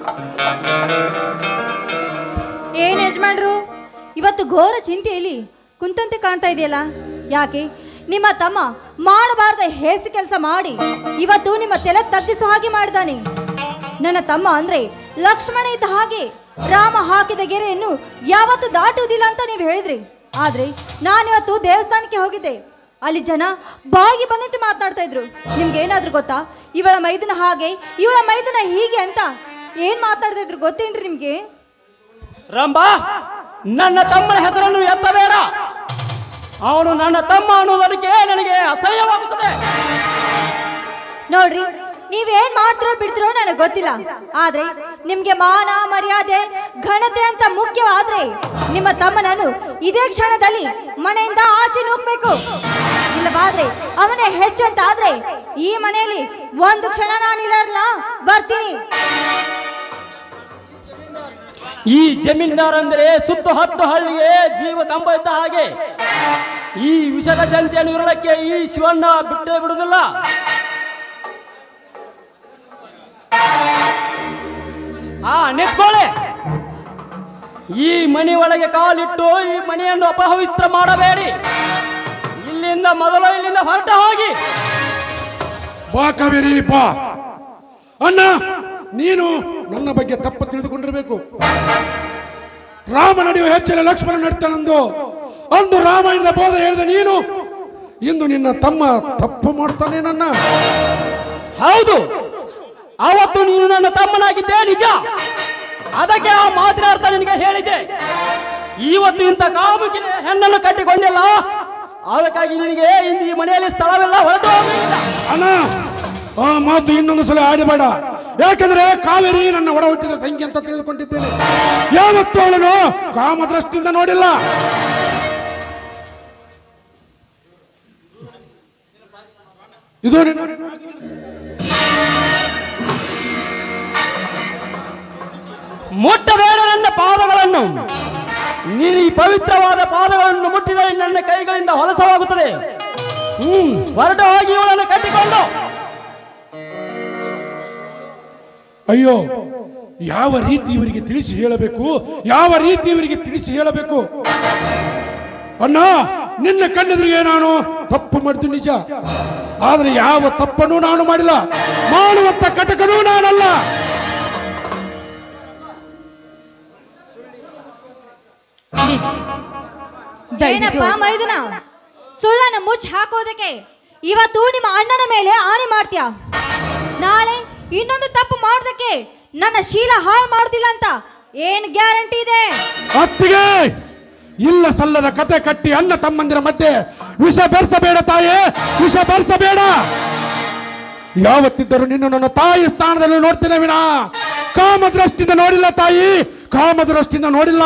ಏನ್ ಯಜಮಾನ್ರು ಇವತ್ತು ಘೋರ ಚಿಂತೆಯಲ್ಲಿ ಕುಂತಂತೆ ಕಾಣ್ತಾ ಇದೆಯಲ್ಲ ಯಾಕೆ ನಿಮ್ಮ ತಮ್ಮ ಮಾಡಬಾರ್ದ ಹೇಸಿ ಕೆಲಸ ಮಾಡಿ ಇವತ್ತು ನಿಮ್ಮ ತಲೆ ತಗ್ಗಿಸೋ ಹಾಗೆ ಮಾಡಿದಾನೆ ನನ್ನ ತಮ್ಮ ಅಂದ್ರೆ ಲಕ್ಷ್ಮಣ ಇದ್ದ ಹಾಗೆ ರಾಮ ಹಾಕಿದ ಗೆರೆಯನ್ನು ಯಾವತ್ತೂ ದಾಟುವುದಿಲ್ಲ ಅಂತ ನೀವು ಹೇಳಿದ್ರಿ ಆದ್ರೆ ನಾನಿವತ್ತು ದೇವಸ್ಥಾನಕ್ಕೆ ಹೋಗಿದ್ದೆ ಅಲ್ಲಿ ಜನ ಬಾಯಿಗೆ ಬಂದಂತೆ ಮಾತನಾಡ್ತಾ ಇದ್ರು ನಿಮ್ಗೆ ಏನಾದ್ರೂ ಗೊತ್ತಾ ಇವಳ ಮೈದುನ ಹಾಗೆ ಇವಳ ಮೈದುನ ಹೀಗೆ ಅಂತ ಏನ್ ಮಾತಾಡ್ತಾ ಇದ್ರು ಗೊತ್ತೇನ್ರಿ ನಿಮ್ಗೆ ರಂಬ ನನ್ನ ತಮ್ಮನ ಹೆಸರನ್ನು ಎತ್ತಬೇಡ ಅವನು ನನ್ನ ತಮ್ಮ ಅನ್ನೋದಕ್ಕೆ ನನಗೆ ಅಸಹ್ಯವಾಗುತ್ತದೆ ನೋಡ್ರಿ ನೀವೇನ್ ಮಾಡ್ತಿರೋ ಬಿಡ್ತಿರೋ ನನಗೆ ಗೊತ್ತಿಲ್ಲ ಆದ್ರೆ ನಿಮ್ಗೆ ಮಾನ ಮರ್ಯಾದೆ ಘನತೆ ಅಂತ ಮುಖ್ಯವಾದ್ರೆ ನಿಮ್ಮ ತಮ್ಮನನ್ನು ಇದೇ ಕ್ಷಣದಲ್ಲಿ ಮನೆಯಿಂದ ಆಚೆ ನೂಗ್ಬೇಕು ಇಲ್ಲವಾದ್ರೆ ಅವನೇ ಹೆಚ್ಚು ಅಂತ ಆದ್ರೆ ಈ ಮನೆಯಲ್ಲಿ ಒಂದು ಕ್ಷಣ ನಾನಿಲ್ಲಲ್ಲ ಬರ್ತೀನಿ ಈ ಜಮೀನ್ದಾರ್ ಅಂದರೆ ಸುತ್ತು ಹತ್ತು ಹಳ್ಳಿಗೆ ಜೀವ ಕಂಬ ಇದ್ದ ಹಾಗೆ ಈ ವಿಷದ ಜಂತಿಯನ್ನು ಇರಲಕ್ಕೆ ಈ ಶಿವಣ್ಣ ಬಿಟ್ಟೇ ಬಿಡುವುದಿಲ್ಲ ಆ ನಿಂತ್ಕೊಳ್ಳಿ ಈ ಮನೆ ಒಳಗೆ ಕಾಲಿಟ್ಟು ಈ ಮನೆಯನ್ನು ಅಪವಿತ್ರ ಮಾಡಬೇಡಿ ಇಲ್ಲಿಂದ ಮೊದಲು ಇಲ್ಲಿಂದ ಹೊರಟ ಹೋಗಿ ಬಾ ಕಾವೇರಿ ಬಾ ಅಣ್ಣ ನೀನು ನನ್ನ ಬಗ್ಗೆ ತಪ್ಪು ತಿಳಿದುಕೊಂಡಿರಬೇಕು ರಾಮ ನಡೆಯುವ ಹೆಚ್ಚಿನ ಲಕ್ಷ್ಮಣ ನಡ್ತಾನಂದು ಅಂದು ರಾಮಾಯಣದ ಬೋಧ ಹೇಳಿದ ನೀನು ಇಂದು ನಿನ್ನ ತಮ್ಮ ತಪ್ಪು ಮಾಡ್ತಾನೆ ನನ್ನ ಹೌದು ಅವತ್ತು ನೀನು ನನ್ನ ತಮ್ಮನಾಗಿದ್ದೆ ನಿಜ ಅದಕ್ಕೆ ಆ ಮಾತಿನ ಅರ್ಥ ನಿನಗೆ ಹೇಳಿದ್ದೆ ಇವತ್ತು ಇಂಥ ಕಾಮುಕಿನ ಹೆಣ್ಣನ್ನು ಕಟ್ಟಿಕೊಂಡಿಲ್ಲ ಅದಕ್ಕಾಗಿ ನಿನಗೆ ಇಂದು ಈ ಮನೆಯಲ್ಲಿ ಸ್ಥಳವಿಲ್ಲ ಹೊರಟು ಹೋಗಲಿಲ್ಲ ಅಣ್ಣ ಆ ಮಾತು ಇನ್ನೊಂದು ಸಲ ಆಡಬೇಡ ಯಾಕಂದ್ರೆ ಕಾವೇರಿ ನನ್ನ ಒಡ ಹುಟ್ಟಿದ ತಂಗಿ ಅಂತ ತಿಳಿದುಕೊಂಡಿದ್ದೇನೆ ಯಾವತ್ತೂ ಅವಳನ್ನು ಕಾಮದೃಷ್ಟಿಯಿಂದ ನೋಡಿಲ್ಲ ಇದು ನಿನ್ನ- ಮುಟ್ಟಬೇಡ ನನ್ನ ಪಾದಗಳನ್ನು ನೀನು ಈ ಪವಿತ್ರವಾದ ಪಾದಗಳನ್ನು ಮುಟ್ಟಿದರೆ ನನ್ನ ಕೈಗಳಿಂದ ಹೊಲಸವಾಗುತ್ತದೆ ಹ್ಮ್ ಹೊರಟು ಹೋಗಿ ಇವಳನ್ನು ಕಟ್ಟಿಕೊಂಡು ಅಯ್ಯೋ ಯಾವ ರೀತಿ ಇವರಿಗೆ ತಿಳಿಸಿ ಹೇಳಬೇಕು ಯಾವ ರೀತಿ ಇವರಿಗೆ ತಿಳಿಸಿ ಹೇಳಬೇಕು ಅಣ್ಣ ನಿನ್ನ ಕಣ್ಣೆದುರಿಗೆ ನಾನು ತಪ್ಪು ಮಾಡಿದ್ದು ನಿಜ ಆದ್ರೆ ಯಾವ ತಪ್ಪನ್ನು ನಾನು ಮಾಡಿಲ್ಲ ಮಾಡುವಂತ ಕಟಕನೂ ನಾನಲ್ಲ ಏನಪ್ಪ ಮೈದುನ ಸುಳ್ಳನ್ನು ಮುಚ್ಚಿ ಹಾಕೋದಕ್ಕೆ ಇವತ್ತು ನಿಮ್ಮ ಅಣ್ಣನ ಮೇಲೆ ಆಣೆ ಮಾಡ್ತೀಯ ನಾಳೆ ಇನ್ನೊಂದು ತಪ್ಪು ಮಾಡೋದಕ್ಕೆ ನನ್ನ ಶೀಲ ಹಾಳು ಮಾಡುದಿಲ್ಲ ಅಂತ ಏನ್ ಗ್ಯಾರಂಟಿ ಇದೆ ಅತ್ತಿಗೆ ಇಲ್ಲ ಸಲ್ಲದ ಕತೆ ಕಟ್ಟಿ ಅಣ್ಣ ತಮ್ಮಂದಿರ ಮಧ್ಯೆ ವಿಷ ಬೆರೆಸಬೇಡ ತಾಯೇ ವಿಷ ಬೆರೆಸಬೇಡ ಯಾವತ್ತಿದ್ದರೂ ನಿನ್ನ ನನ್ನ ತಾಯಿ ಸ್ಥಾನದಲ್ಲಿ ನೋಡ್ತೇನೆ ವಿನ ಕಾಮದೃಷ್ಟಿಯಿಂದ ನೋಡಿಲ್ಲ ತಾಯಿ ಕಾಮದೃಷ್ಟಿಯಿಂದ ನೋಡಿಲ್ಲ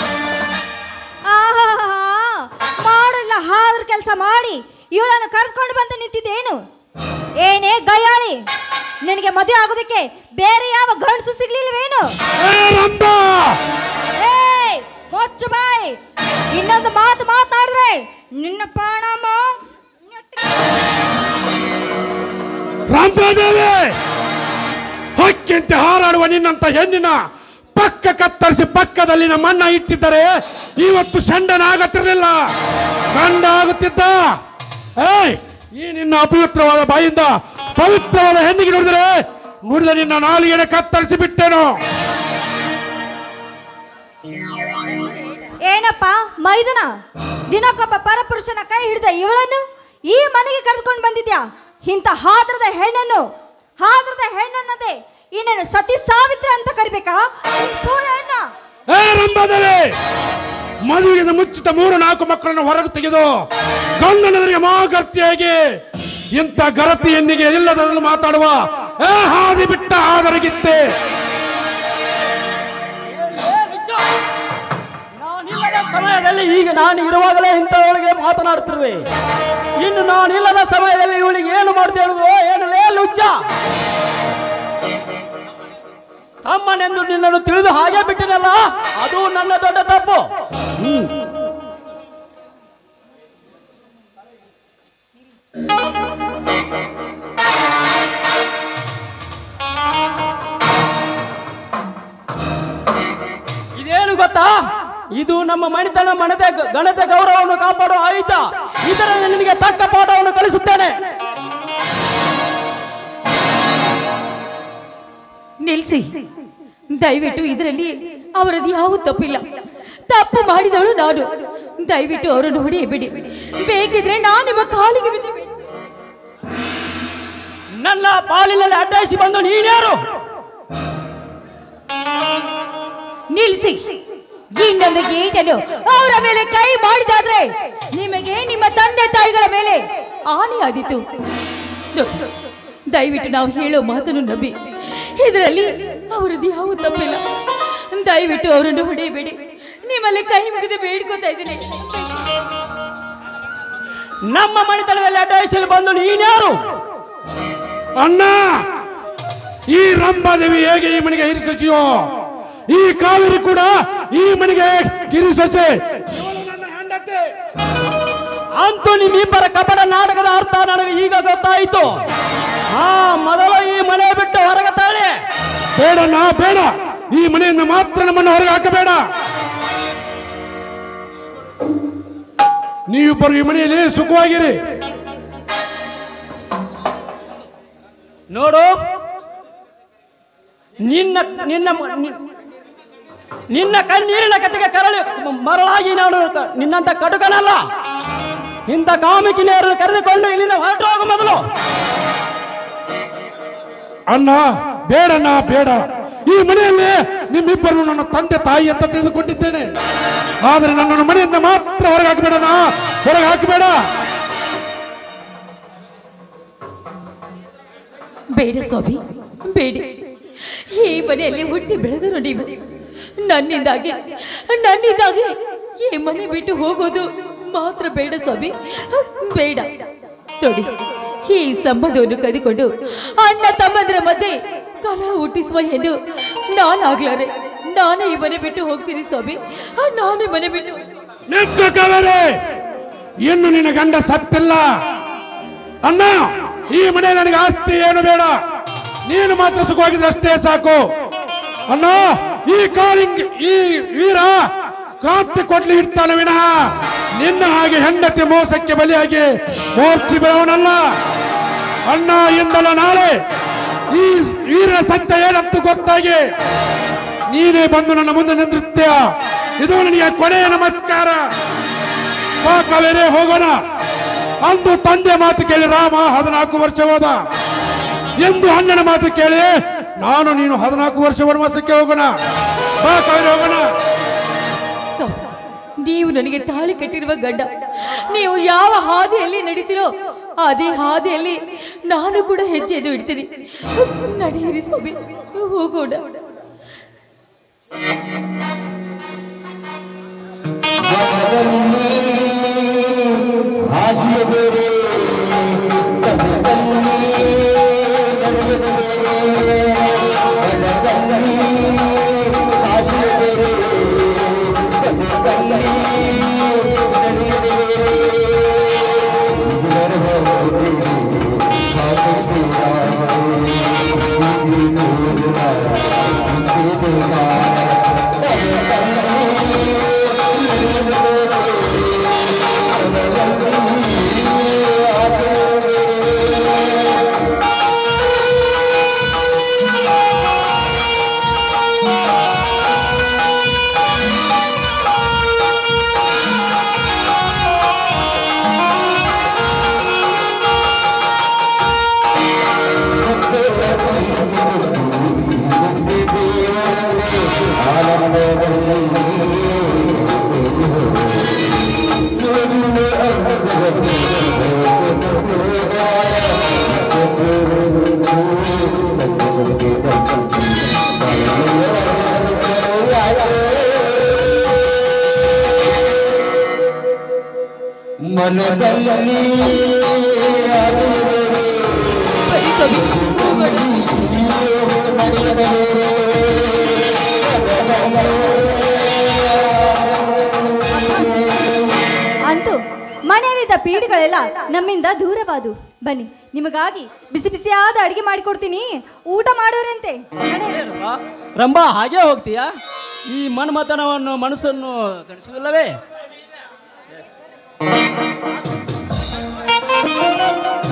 ಆಹಾಹಾ, ಮಾಡಿಲ್ಲ ಹಾದ್ರ ಕೆಲಸ ಮಾಡಿ ಇವಳನ್ನು ಕರೆದುಕೊಂಡು ಬಂದು ನಿಂತಿದ್ದೇನು ಏನೇ ಗಯಾಳಿ ನಿನಗೆ ಮದುವೆ ಆಗೋದಕ್ಕೆ ಬೇರೆ ಯಾವ ಗಂಡಸು ಸಿಗ್ಲಿಲ್ವೇನು ಏ ರಂಭ! ಏಯ್ ಮೊಚ್ಚು ಬಾಯ್ ಇನ್ನೊಂದು ಮಾತು ಮಾತಾಡಿದ್ರೆ ನಿನ್ನ ಪ್ರಾಣಾಮ ರಂಭಾದೇವಿ ಹಕ್ಕಿಂತೆ ಹಾರಾಡುವ ನಿನ್ನಂತ ಹೆಣ್ಣಿನ ಪಕ್ಕ ಕತ್ತರಿಸಿ ಪಕ್ಕದಲ್ಲಿನ ಮಣ್ಣ ಇಟ್ಟಿದ್ದರೆ ಇವತ್ತು ಷಂಡನ ಆಗತ್ತಿರಲಿಲ್ಲ ಗಂಡ ಆಗುತ್ತಿದ್ದ ಏಯ್ ಈ ನಿನ್ನ ಅಪವಿತ್ರವಾದ ಬಾಯಿಂದ ಪವಿತ್ರವಾದ ಹೆಣ್ಣಿಗೆ ನೋಡಿದರೆ ನೋಡಿದ ನಿನ್ನ ನಾಲಿಗೆನ ಕತ್ತರಿಸಿ ಬಿಟ್ಟೇನು ಏನಪ್ಪ ಮೈದುನ ದಿನಕ್ಕೊಬ್ಬ ಪರಪುರುಷನ ಕೈ ಹಿಡಿದ ಇವಳನ್ನು ಈ ಮನೆಗೆ ಕರೆದುಕೊಂಡು ಬಂದಿದ್ಯಾ ಇಂಥ ಹಾದ್ರದ ಹೆಣ್ಣನ್ನು ಹಾದ್ರದ ಹೆಣ್ಣನ್ನದೆ ಇನ್ನೇನು ಸತಿ ಸಾವಿತ್ರ ಅಂತ ಕರಿಬೇಕಾ ಈ ಸೂಳೆಯನ್ನ ಏ ರಂಭಾದೇವಿ ಮದುವೆಗೆ ಮುಚ್ಚಿತ ಮೂರು ನಾಲ್ಕು ಮಕ್ಕಳನ್ನು ಹೊರಗೆ ತೆಗೆದು ಗಂಡನವರಿಗೆ ಮಾಗರ್ತಿಯಾಗಿ ಇಂಥ ಗರತಿ ಹೆಣ್ಣಿಗೆ ಇಲ್ಲದನ್ನು ಮಾತಾಡುವ ಏ ಹಾದಿ ಬಿಟ್ಟ ಆದರಗಿತ್ತೆ ನಾನಿಲ್ಲದ ಸಮಯದಲ್ಲಿ ಈಗ ನಾನು ಇರುವಾಗಲೇ ಇಂಥವಳಿಗೆ ಮಾತನಾಡ್ತಿರುವೆ ಇನ್ನು ನಾನಿಲ್ಲದ ಸಮಯದಲ್ಲಿ ಇವಳಿಗೆ ಏನು ಮಾಡ್ತಾ ಹೇಳುದು ಏನು ಲೇ ಲುಚ್ಚ ತಮ್ಮನೆಂದು ನಿನ್ನನ್ನು ತಿಳಿದು ಹಾಗೆ ಬಿಟ್ಟಿನಲ್ಲ ಅದು ನನ್ನ ದೊಡ್ಡ ತಪ್ಪು ಹ್ಮ್ ಗೊತ್ತಾ ಇದು ನಮ್ಮ ಮಣಿತನ ಮನತೆ ಗಣತೆ ಗೌರವವನ್ನು ಕಾಪಾಡುವ ಆಯುಧ ಇದರಲ್ಲಿ ನಿನಗೆ ತಕ್ಕ ಪಾಠವನ್ನು ಕಲಿಸುತ್ತೇನೆ ನಿಲ್ಸಿ ದಯವಿಟ್ಟು ಇದರಲ್ಲಿ ಅವರದ್ದು ಯಾವ ತಪ್ಪಿಲ್ಲ ತಪ್ಪು ಮಾಡಿದವಳು ನಾನು ದಯವಿಟ್ಟು ಅವರನ್ನು ಹೊಡೆಯಬೇಡಿ ಬೇಕಿದ್ರೆ ನಾನು ನಿಮ್ಮ ಕಾಲಿಗೆ ಬಿದ್ದು ಬೀಳ್ತೇನೆ. ನನ್ನ ಪಾಲಿನಲ್ಲಿ ಅಡ್ಡಾಯಿಸಿ ಬಂದು ನೀನ್ಯಾರು ನಿಲ್ಸಿ ಇನ್ನೊಂದು ಗೇಟನ್ನು ಅವರ ಮೇಲೆ ಕೈ ಮಾಡಿದಾದ್ರೆ ನಿಮಗೆ ನಿಮ್ಮ ತಂದೆ ತಾಯಿಗಳ ಮೇಲೆ ಆನೆ ಆದಿತು ನೋಡಿ, ದಯವಿಟ್ಟು ನಾವು ಹೇಳೋ ಮಾತನ್ನು ನಂಬಿ ಇದರಲ್ಲಿ ಅವರದ್ದು ಯಾವ ತಪ್ಪಿಲ್ಲ ದಯವಿಟ್ಟು ಅವರನ್ನು ಹೊಡೆಯಬೇಡಿ ನಿಮ್ಮಲ್ಲಿ ಕೈ ಮುಗಿದು ಬೇಡ್ಕೋತಾ ಇದ್ದೀನಿ ನಮ್ಮ ಮಣಿತನದಲ್ಲಿ ಅಡ್ಡಾಯಿಸಲು ಬಂದು ನೀನ್ಯಾರು ಅಣ್ಣ ಈ ರಂಭಾದೇವಿ ಹೇಗೆ ಈ ಮನೆಗೆ ಹಿರಿಸೊಸೆಯೋ ಈ ಕಾವೇರಿ ಕೂಡ ಈ ಮನೆಗೆ ಗಿರಿಸೊಸೆ ಅಂತೂ ನಿಮ್ಮಿಬ್ಬರ ಕಪಟ ನಾಟಕದ ಅರ್ಥ ನನಗೆ ಈಗ ಗೊತ್ತಾಯಿತು ಹಾ ಮೊದಲು ಈ ಮನೆ ಬಿಟ್ಟು ಹೊರಗೆ ತಾಳೆ ಬೇಡಣ್ಣ ಬೇಡ ಈ ಮನೆಯಿಂದ ಮಾತ್ರ ನಮ್ಮನ್ನು ಹೊರಗೆ ಹಾಕಬೇಡ ನೀವಿಬ್ಬರು ಈ ಮನೆಯಲ್ಲಿ ಸುಖವಾಗಿರಿ ನೋಡು ನಿನ್ನ ನಿನ್ನ ನಿ- ನಿನ್ನ ಕಣ್ಣೀರಿನ ಕತೆಗೆ ಕರಳಿ ಮರಳಾಗಿ ನಾನು ಕ- ನಿನ್ನಂತ ಕಟುಕನಲ್ಲ ಇಂಥ ಕಾಮಿಕಿನಿಯರನ್ನು ಕರೆದುಕೊಂಡು ಇಲ್ಲಿಂದ ಹೊರಟು ಹೋಗು ಮೊದಲು ಅಣ್ಣ ಬೇಡಣ್ಣ ಬೇಡ ಈ ಮನೆಯಲ್ಲಿ ನಿಮ್ಮಿಬ್ಬರು ನನ್ನ ತಂದೆ ತಾಯಿ ಅಂತ ತಿಳಿದುಕೊಂಡಿದ್ದೇನೆ ಆದರೆ ನನ್ನನ್ನು ಮನೆಯಿಂದ ಮಾತ್ರ ಹೊರಗೆ ಹಾಕಬೇಡಣ್ಣ ಹೊರಗೆ ಹಾಕಬೇಡ ಬೇಡ ಸ್ವಾಮಿ ಬೇಡಿ ಈ ಮನೆಯಲ್ಲಿ ಹುಟ್ಟಿ ಬೆಳೆದರು ನೀವು ನನ್ನಿಂದಾಗಿ ನನ್ನಿಂದಾಗಿ ಈ ಮನೆ ಬಿಟ್ಟು ಹೋಗೋದು ಮಾತ್ರ ಬೇಡ ಸ್ವಾಮಿ ಬೇಡ ನೋಡಿ ಈ ಸಂಬಂಧವನ್ನು ಕದಿಕೊಂಡು ಅಣ್ಣ ತಮ್ಮಂದ್ರ ಮಧ್ಯೆ ಕಲ ಹುಟ್ಟಿಸುವ ಹೆಣ್ಣು ನಾನಾಗ್ಲಾರೆ ನಾನೇ ಈ ಮನೆ ಬಿಟ್ಟು ಹೋಗ್ತೀನಿ ಸ್ವಾಮಿ ನಾನೇ ಮನೆ ಬಿಟ್ಟು ಹೋಗ್ತೀನಿ. ನಿಂತ್ಕೋ ಕಾವೇರಿ ಇನ್ನು ನಿನ್ನ ಗಂಡ ಸತ್ತಿಲ್ಲ ಅಣ್ಣ ಈ ಮನೆ ನನಗೆ ಆಸ್ತಿ ಏನು ಬೇಡ ನೀನು ಮಾತ್ರ ಸುಖವಾಗಿದ್ರೆ ಅಷ್ಟೇ ಸಾಕು ಅಣ್ಣ ಈ ಕಾಳಿಂಗ್ ಈ ವೀರ ಕ್ರಾಂತಿ ಕೊಡ್ಲಿ ಇರ್ತಾನೆ ವಿನಃ ನಿನ್ನ ಹಾಗೆ ಹೆಂಡತಿ ಮೋಸಕ್ಕೆ ಬಲಿಯಾಗಿ ಮೋರ್ಚಿ ಬರೋನಲ್ಲ ಅಣ್ಣ ಎಂದಲ್ಲ ನಾಳೆ ಈ ವೀರ ಸತ್ಯ ಏನಂತ ಗೊತ್ತಾಗಿ ನೀನೇ ಬಂದು ನನ್ನ ಮುಂದೆ ನಿಂದಿರುತ್ತೀಯ ಇದು ನನಗೆ ಕೊನೆಯ ನಮಸ್ಕಾರ ಬಾ ಕಾವೇರಿ ಹೋಗೋಣ ಅಂದು ತಂದೆ ಮಾತು ಕೇಳಿ ರಾಮ ಹದಿನಾಲ್ಕು ವರ್ಷ ಹೋದ ಎಂದು ಅಣ್ಣನ ಮಾತು ಕೇಳಿ ನಾನು ನೀನು ಹದಿನಾಲ್ಕು ವರ್ಷ ವನವಾಸಕ್ಕೆ ಹೋಗೋಣ ಬಾ ಕಾವೇರಿ ಹೋಗೋಣ ಸ್ವಾಮಿ, ನೀವು ನನಗೆ ತಾಳಿ ಕಟ್ಟಿರುವ ಗಂಡ ನೀವು ಯಾವ ಹಾದಿಯಲ್ಲಿ ನಡೀತಿರೋ ಅದೇ ಹಾದಿಯಲ್ಲಿ ನಾನು ಕೂಡ ಹೆಜ್ಜೆಯನ್ನು ಇಡ್ತೀನಿ ನಡೆಯಿರಿ ಸ್ವಾಮಿ ಹೋಗೋಣ ಮನದಲ್ಲಿ ಸರಿ ಸ್ವಾಮಿ ಹೋಗೋಣ ಅಂತೂ ಮನೆಯಲ್ಲಿದ್ದ ಪೀಡಿಗಳೆಲ್ಲ ನಮ್ಮಿಂದ ದೂರವಾದು ಬನ್ನಿ ನಿಮಗಾಗಿ ಬಿಸಿ ಬಿಸಿಯಾದ ಅಡಿಗೆ ಮಾಡಿಕೊಡ್ತೀನಿ ಊಟ ಮಾಡೋರಂತೆ ನಡೆಯಿರಿ. ರಂಬಾ ಹಾಗೆ ಹೋಗ್ತೀಯಾ ಈ ಮನ್ಮಥನವನ್ನು ಮನಸ್ಸನ್ನು ತಣಿಸುವುದಿಲ್ಲವೇ